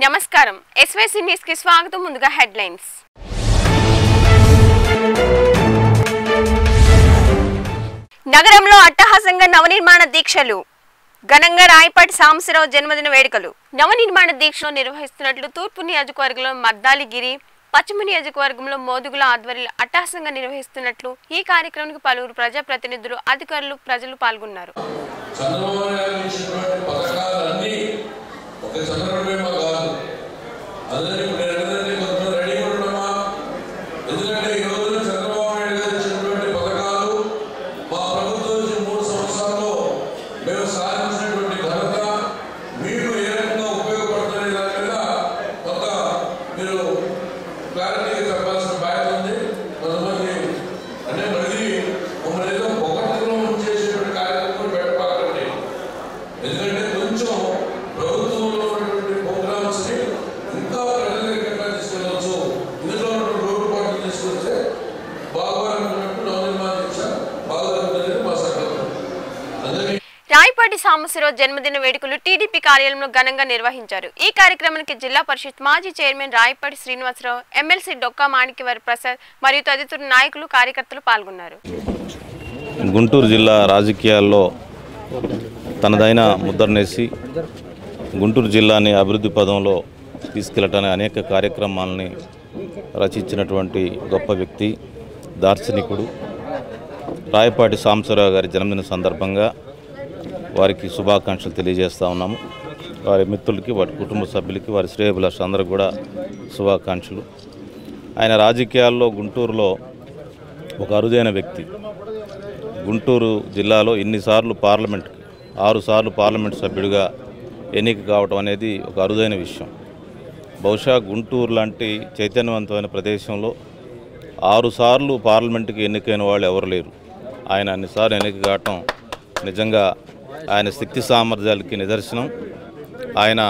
నమస్కారం SYC news కి స్వాగతం ముందుగా హెడ్లైన్స్ నగరంలో అట్టహాసంగా నవనిర్మాణ దీక్షలు ఘనంగా రాయపాటి సాంబశివరావు జన్మదిన వేడుకలు నవనిర్మాణ దీక్షలు నిర్వహిస్తున్నట్లు తూర్పు నియోజకవర్గంలో మద్దాలిగిరి పశ్చిమ నియోజకవర్గంలో మోదుగుల ఆధ్వర్యంలో అట్టహాసంగా నిర్వహిస్తున్నట్లు ఈ కార్యక్రమానికి పలువురు ప్రజాప్రతినిధులు అధికారులు ప్రజలు పాల్గొన్నారు చంద్రబాబు నాయుడు ఇచ్చినటువంటి పథకాలన్నీ ఒక చంద్రబాబు కాదు అందరూ ఇప్పుడు ఏంటంటే కొంచెం రెడీగా ఉండమా ఎందుకంటే ఈ రోజున చంద్రబాబు నాయుడు గారు ఇచ్చినటువంటి పథకాలు మా ప్రభుత్వం వచ్చి మూడు సంవత్సరాల్లో మేము సాధించినటువంటి ఘనత మీకు ఏ రకంగా ఉపయోగపడుతుంది దాని మీద కొంత మీరు క్లారిటీగా చెప్పాల్సిన బాధ్యత ఉంది కొంతమంది అంటే మళ్ళీ మమ్మల్ని ఏదో పొగట్టులో చేసేటువంటి కార్యక్రమం పెట్టపాకండి ఎందుకంటే కొంచెం ప్రభుత్వంలో ఉన్నటువంటి ప్రోగ్రామ్స్ ని ఇంకా ప్రజల దగ్గర తీసుకెళ్ళవచ్చు ఇందులో ఉన్నటువంటి లోటుపాట్లు తీసుకొస్తే బాగుపడినట్టు నవనిర్మాణం ఇచ్చారు బాగుపడుతుంది మా సంకల్పం అందరికీ రాయపాటి సాంబశివరావు జన్మదిన వేడుకలు టీడీపీ కార్యాలయంలో ఘనంగా నిర్వహించారు ఈ కార్యక్రమానికి జిల్లా పరిషత్ మాజీ చైర్మన్ రాయపాటి శ్రీనివాసరావు ఎమ్మెల్సీ డొక్కా మాణిక్యవర ప్రసాద్ మరియు తదితర నాయకులు కార్యకర్తలు పాల్గొన్నారు గుంటూరు జిల్లా రాజకీయాల్లో తనదైన ముద్రనేసి గుంటూరు జిల్లాని అభివృద్ధి పదంలో తీసుకెళ్ళటానికి అనేక కార్యక్రమాలని రచించినటువంటి గొప్ప వ్యక్తి దార్శనికుడు రాయపాటి సాంబశివరావు గారి జన్మదిన సందర్భంగా వారికి శుభాకాంక్షలు తెలియజేస్తా ఉన్నాము వారి మిత్రులకి వారి కుటుంబ సభ్యులకి వారి శ్రేయభిలాష అందరికి కూడా శుభాకాంక్షలు ఆయన రాజకీయాల్లో గుంటూరులో ఒక అరుదైన వ్యక్తి గుంటూరు జిల్లాలో ఇన్నిసార్లు పార్లమెంట్కి ఆరు సార్లు పార్లమెంట్ సభ్యుడిగా ఎన్నిక కావడం అనేది ఒక అరుదైన విషయం బహుశా గుంటూరు లాంటి చైతన్యవంతమైన ప్రదేశంలో ఆరు సార్లు పార్లమెంట్కి ఎన్నికైన వాళ్ళు ఎవరు లేరు ఆయన అన్నిసార్లు ఎన్నిక కావటం నిజంగా ఆయన శక్తి సామర్థ్యాలకి నిదర్శనం ఆయన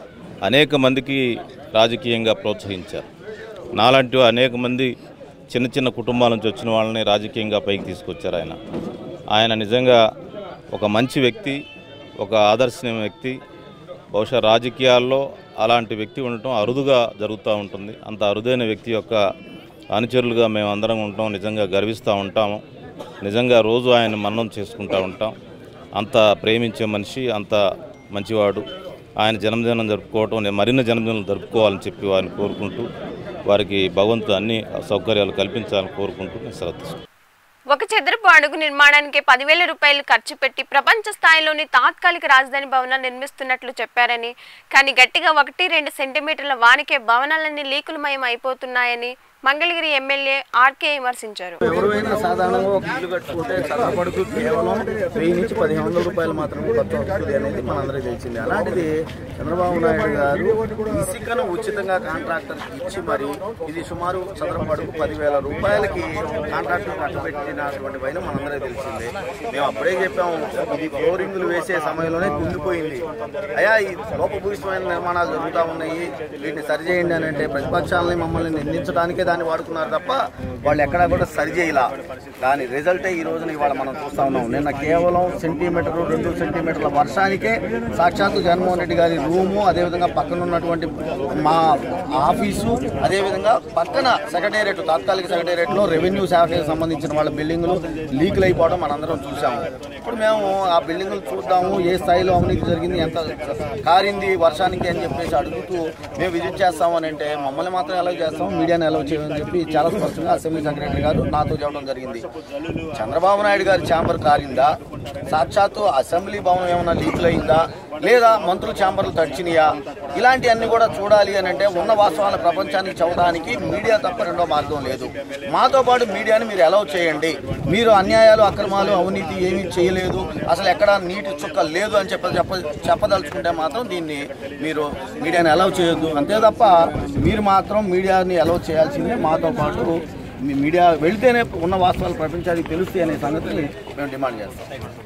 అనేక మందికి రాజకీయంగా ప్రోత్సహించారు నాలాంటి అనేక మంది చిన్న చిన్న కుటుంబాల నుంచి వచ్చిన వాళ్ళని రాజకీయంగా పైకి తీసుకొచ్చారు ఆయన ఆయన నిజంగా ఒక మంచి వ్యక్తి ఒక ఆదర్శనీయ వ్యక్తి బహుశా రాజకీయాల్లో అలాంటి వ్యక్తి ఉండటం అరుదుగా జరుగుతూ ఉంటుంది అంత అరుదైన వ్యక్తి యొక్క అనుచరులుగా మేము అందరం ఉంటాం నిజంగా గర్విస్తూ ఉంటాము నిజంగా రోజు ఆయన మన్నం చేసుకుంటూ ఉంటాం అంత ప్రేమించే మనిషి అంత మంచివాడు ఆయన జన్మదినం జరుపుకోవటం నేను మరిన్ని జన్మదినాలు జరుపుకోవాలని చెప్పి వారిని కోరుకుంటూ వారికి భగవంతుడు అన్ని సౌకర్యాలు కల్పించాలని కోరుకుంటూ నేను శ్రద్ధ తీసుకుంటాను. ఒక చదరపు అడుగు నిర్మాణానికి పదివేల రూపాయలు ఖర్చు పెట్టి ప్రపంచ స్థాయిలోని తాత్కాలిక రాజధాని భవనాన్ని నిర్మిస్తున్నట్లు చెప్పారని కానీ గట్టిగా ఒకటి రెండు సెంటీమీటర్ల వానికే భవనాలన్నీ లీకులమయం అయిపోతున్నాయని మంగళగిరి ఎమ్మెల్యే ఆర్కే విమర్శించారు ఎవరైనా సాధారణంగా ఒక ఇల్లు కట్టుకుంటే చదవబడుతూ కేవలం వెయ్యి నుంచి పదిహేను వందల రూపాయలు మాత్రమే ఖర్చు అవుతుంది అనేది మనందరికీ తెలిసింది అలాంటిది చంద్రబాబు నాయుడు గారు ఇసుకను ఉచితంగా కాంట్రాక్టర్కి ఇచ్చి మరి ఇది సుమారు చదరపడుకు పదివేల రూపాయలకి కాంట్రాక్టర్ కట్టబెట్టినటువంటి పైన మనందరికీ తెలిసిందే మేము అప్పుడే చెప్పాము ఇది ఫ్లోరింగ్లు వేసే సమయంలోనే కుంగిపోయింది అయా ఈ లోపభూయిష్టమైన నిర్మాణాలు జరుగుతూ ఉన్నాయి వీటిని సరిచేయండి అని అంటే ప్రతిపక్షాలని మమ్మల్ని నిందించడానికే దాన్ని వాడుకున్నారు తప్ప వాళ్ళు ఎక్కడా కూడా సరిచేయలా దాని రిజల్టే ఈ రోజున ఇవాళ మనం చూస్తా ఉన్నాం నిన్న కేవలం సెంటీమీటర్ రెండు సెంటీమీటర్ల వర్షానికే సాక్షాత్తు జగన్మోహన్ రెడ్డి గారి రూము అదేవిధంగా పక్కన ఉన్నటువంటి మా ఆఫీసు అదేవిధంగా పక్కన సెక్రటేరియట్ తాత్కాలిక సెక్రటేరియట్లో రెవెన్యూ శాఖకి సంబంధించిన వాళ్ళ బిల్డింగులు లీకులు అయిపోవడం మనందరం చూసాము ఇప్పుడు మేము ఆ బిల్డింగులు చూద్దాము ఏ స్థాయిలో అవినీతి జరిగింది ఎంత కారింది వర్షానికి అని చెప్పేసి అడుగుతూ మేము విజిట్ చేస్తామని అంటే మమ్మల్ని మాత్రం ఎలా చేస్తాం మీడియాని ఎలా చేయమని చెప్పి చాలా స్పష్టంగా అసెంబ్లీ సెక్రటరీ గారు నాతో చెప్పడం జరిగింది చంద్రబాబు నాయుడు గారి ఛాంబర్ కారిందా సాక్షాత్తు అసెంబ్లీ భవనం ఏమైనా లీకులు అయిందా లేదా మంత్రుల ఛాంబర్లు తడిచినాయా ఇలాంటివన్నీ కూడా చూడాలి అని అంటే ఉన్న వాస్తవాలను ప్రపంచానికి చెప్పడానికి మీడియా తప్ప రెండో మార్గం లేదు మాతో పాటు మీడియాని మీరు అలౌ చేయండి మీరు అన్యాయాలు అక్రమాలు అవినీతి ఏమీ చేయలేదు అసలు ఎక్కడ నీటి చుక్క లేదు అని చెప్ప చెప్ప చెప్పదలుచుకుంటే మాత్రం దీన్ని మీరు మీడియాని అలౌ చేయొద్దు అంతే తప్ప మీరు మాత్రం మీడియాని అలౌ చేయాల్సిందే మాతో పాటు మీ మీడియా వెళ్తేనే ఉన్న వాస్తవాలు ప్రపంచానికి తెలుస్తాయి అనే సంగతిని మేము డిమాండ్ చేస్తాం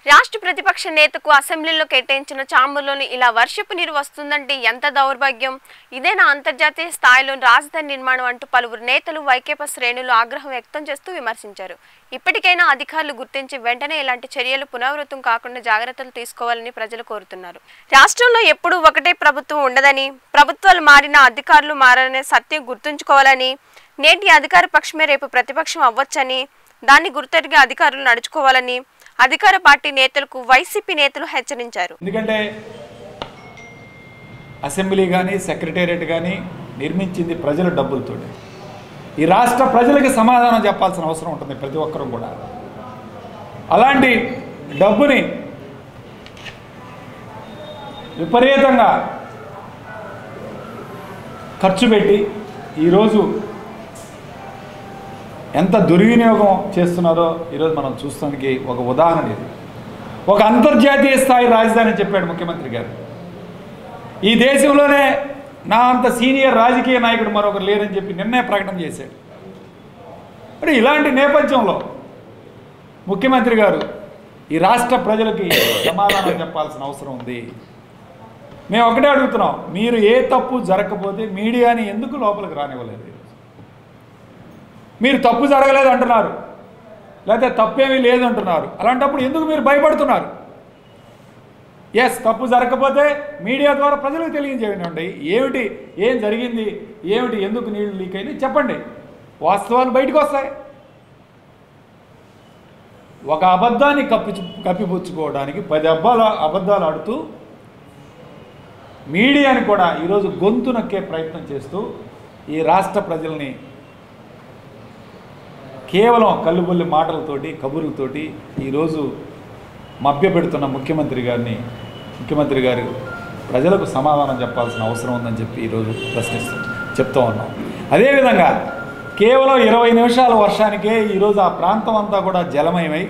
రాష్ట్ర ప్రతిపక్ష నేతకు అసెంబ్లీలో కేటాయించిన చాంబర్లోని ఇలా వర్షపు నీరు వస్తుందంటే ఎంత దౌర్భాగ్యం ఇదేనా అంతర్జాతీయ స్థాయిలో రాజధాని నిర్మాణం అంటూ పలువురు నేతలు వైకేపా శ్రేణులు ఆగ్రహం వ్యక్తం చేస్తూ విమర్శించారు ఇప్పటికైనా అధికారులు గుర్తించి వెంటనే ఇలాంటి చర్యలు పునరావృతం కాకుండా జాగ్రత్తలు తీసుకోవాలని ప్రజలు కోరుతున్నారు రాష్ట్రంలో ఎప్పుడూ ఒకటే ప్రభుత్వం ఉండదని ప్రభుత్వాలు మారినా అధికారులు మారనే సత్యం గుర్తుంచుకోవాలని నేటి అధికార పక్షమే రేపు ప్రతిపక్షం అవ్వొచ్చని దాన్ని గుర్తెరిగి అధికారులు నడుచుకోవాలని అధికార పార్టీ నేతలకు వైసీపీ నేతలు హెచ్చరించారు ఎందుకంటే అసెంబ్లీ కానీ సెక్రటేరియట్ కానీ నిర్మించింది ప్రజల డబ్బులతో ఈ రాష్ట్ర ప్రజలకి సమాధానం చెప్పాల్సిన అవసరం ఉంటుంది ప్రతి ఒక్కరూ కూడా అలాంటి డబ్బుని విపరీతంగా ఖర్చు పెట్టి ఈరోజు ఎంత దుర్వినియోగం చేస్తున్నారో ఈరోజు మనం చూస్తానికి ఒక ఉదాహరణ ఇది ఒక అంతర్జాతీయ స్థాయి రాజధాని అని చెప్పాడు ముఖ్యమంత్రి గారు ఈ దేశంలోనే నా అంత సీనియర్ రాజకీయ నాయకుడు మరొకరు లేరని చెప్పి నిన్నే ప్రకటన చేశాడు మరి ఇలాంటి నేపథ్యంలో ముఖ్యమంత్రి గారు ఈ రాష్ట్ర ప్రజలకి సమాధానం చెప్పాల్సిన అవసరం ఉంది మేము ఒకటే అడుగుతున్నాం మీరు ఏ తప్పు జరగకపోతే మీడియాని ఎందుకు లోపలికి రానివ్వలేదు మీరు తప్పు జరగలేదు అంటున్నారు లేకపోతే తప్పేమీ లేదు అంటున్నారు అలాంటప్పుడు ఎందుకు మీరు భయపడుతున్నారు ఎస్ తప్పు జరగకపోతే మీడియా ద్వారా ప్రజలకు తెలియజేయండి ఏమిటి ఏం జరిగింది ఏమిటి ఎందుకు నీళ్లు లీక్ అయింది చెప్పండి వాస్తవాలు బయటకు వస్తాయి ఒక అబద్ధాన్ని కప్పి కప్పిపుచ్చుకోవడానికి పది అబ్బాల అబద్ధాలు ఆడుతూ మీడియాని కూడా ఈరోజు గొంతు నొక్కే ప్రయత్నం చేస్తూ ఈ రాష్ట్ర ప్రజల్ని కేవలం కల్లుబొల్లి మాటలతోటి కబుర్లతోటి ఈరోజు మభ్యపెడుతున్న ముఖ్యమంత్రి గారిని ముఖ్యమంత్రి గారు ప్రజలకు సమాధానం చెప్పాల్సిన అవసరం ఉందని చెప్పి ఈరోజు ప్రశ్నిస్తూ చెప్తూ ఉన్నాం అదేవిధంగా కేవలం ఇరవై నిమిషాల వర్షానికే ఈరోజు ఆ ప్రాంతం అంతా కూడా జలమయమై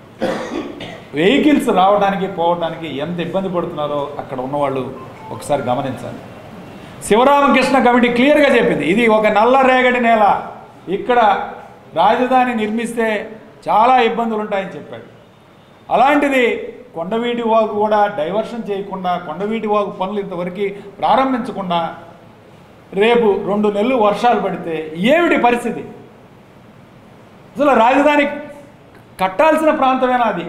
వెహికల్స్ రావడానికి పోవడానికి ఎంత ఇబ్బంది పడుతున్నారో అక్కడ ఉన్నవాళ్ళు ఒకసారి గమనించాలి శివరామకృష్ణ కమిటీ క్లియర్గా చెప్పింది ఇది ఒక నల్ల రేగడి నేల ఇక్కడ రాజధాని నిర్మిస్తే చాలా ఇబ్బందులు ఉంటాయని చెప్పాడు అలాంటిది కొండవీటి వాగు కూడా డైవర్షన్ చేయకుండా కొండవీటి వాగు పనులు ఇంతవరకు ప్రారంభించకుండా రేపు రెండు నెలలు వర్షాలు పడితే ఏమిటి పరిస్థితి అసలు రాజధాని కట్టాల్సిన ప్రాంతమేనా అది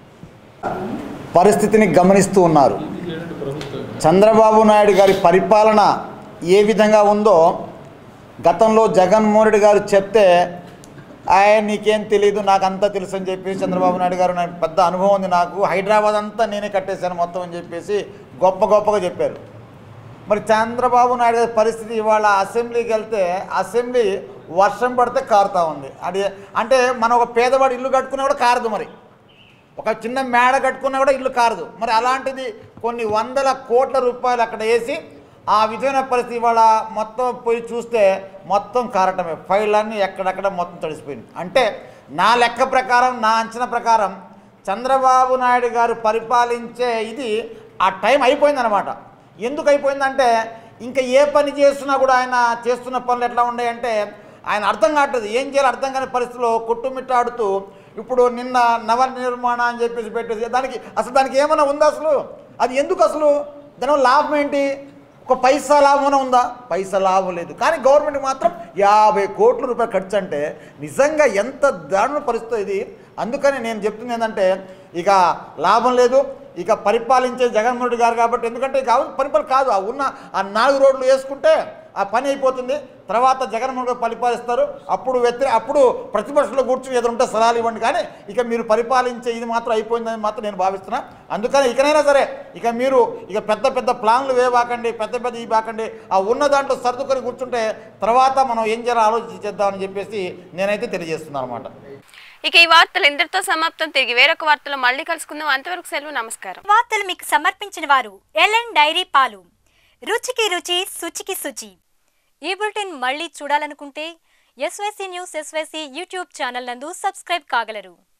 పరిస్థితిని గమనిస్తూ ఉన్నారు చంద్రబాబు నాయుడు గారి పరిపాలన ఏ విధంగా ఉందో గతంలో జగన్మోహన్ రెడ్డి గారు చెప్తే ఆయన నీకేం తెలియదు నాకు అంతా తెలుసు అని చెప్పేసి చంద్రబాబు నాయుడు గారు నాకు పెద్ద అనుభవం ఉంది నాకు హైదరాబాద్ అంతా నేనే కట్టేశాను మొత్తం అని చెప్పేసి గొప్ప గొప్పగా చెప్పారు మరి చంద్రబాబు నాయుడు గారి పరిస్థితి ఇవాళ అసెంబ్లీకి వెళ్తే అసెంబ్లీ వర్షం పడితే కారుతా ఉంది అది అంటే మనం ఒక పేదవాడు ఇల్లు కట్టుకున్నా కూడా కారదు మరి ఒక చిన్న మేడ కట్టుకున్నా కూడా ఇల్లు కారదు మరి అలాంటిది కొన్ని వందల కోట్ల రూపాయలు అక్కడ వేసి ఆ విధమైన పరిస్థితి ఇవాళ మొత్తం పోయి చూస్తే మొత్తం కారటమే ఫైళ్ళన్నీ ఎక్కడెక్కడ మొత్తం తడిసిపోయింది అంటే నా లెక్క ప్రకారం నా అంచనా ప్రకారం చంద్రబాబు నాయుడు గారు పరిపాలించే ఇది ఆ టైం అయిపోయిందనమాట ఎందుకు అయిపోయిందంటే ఇంకా ఏ పని చేస్తున్నా కూడా ఆయన చేస్తున్న పనులు ఎట్లా ఉన్నాయంటే ఆయన అర్థం కావట్లేదు ఏం చేయాలి అర్థం కాని పరిస్థితిలో కొట్టుమిట్టాడుతూ ఇప్పుడు నిన్న నవ నిర్మాణ అని చెప్పేసి పెట్టేసి దానికి అసలు దానికి ఏమైనా ఉందా అసలు అది ఎందుకు అసలు దానివల్ల లాభం ఏంటి ఒక పైసా లాభం ఉందా పైసా లాభం లేదు కానీ గవర్నమెంట్ మాత్రం యాభై కోట్ల రూపాయలు ఖర్చు అంటే నిజంగా ఎంత దారుణ పరిస్థితి ఇది అందుకని నేను చెప్తుంది ఏంటంటే ఇక లాభం లేదు ఇక పరిపాలించే జగన్మోహన్ రెడ్డి గారు కాబట్టి ఎందుకంటే ఇక అవును పరిపాలన కాదు ఆ ఉన్న ఆ నాలుగు రోడ్లు వేసుకుంటే ఆ పని అయిపోతుంది తర్వాత జగన్మోహన్ గారు పరిపాలిస్తారు అప్పుడు వ్యతిరే అప్పుడు ప్రతిపక్షంలో కూర్చుని ఎదురుంటే సలహాలు ఇవ్వండి కానీ ఇక మీరు పరిపాలించే ఇది మాత్రం అయిపోయిందని మాత్రం నేను భావిస్తున్నా అందుకని ఇకనైనా సరే ఇక మీరు ఇక పెద్ద పెద్ద ప్లాన్లు వేవాకండి పెద్ద పెద్ద ఈ బాకండి ఆ ఉన్న దాంట్లో సర్దుకొని కూర్చుంటే తర్వాత మనం ఏం చేయాలో ఆలోచించి చేద్దామని చెప్పేసి నేనైతే తెలియజేస్తున్నాను అనమాట ఇక ఈ వార్తలు ఇంతటితో సమాప్తం తిరిగి వేరొక వార్తలో మళ్ళీ కలుసుకుందాం అంతవరకు సెలవు నమస్కారం వార్తలు మీకు సమర్పించిన వారు ఎల్ఎన్ డైరీ పాలు రుచికి రుచి శుచికి శుచి ఈ బులెటిన్ మళ్ళీ చూడాలనుకుంటే SYC news SYC YouTube channel నందు సబ్స్క్రైబ్ కాగలరు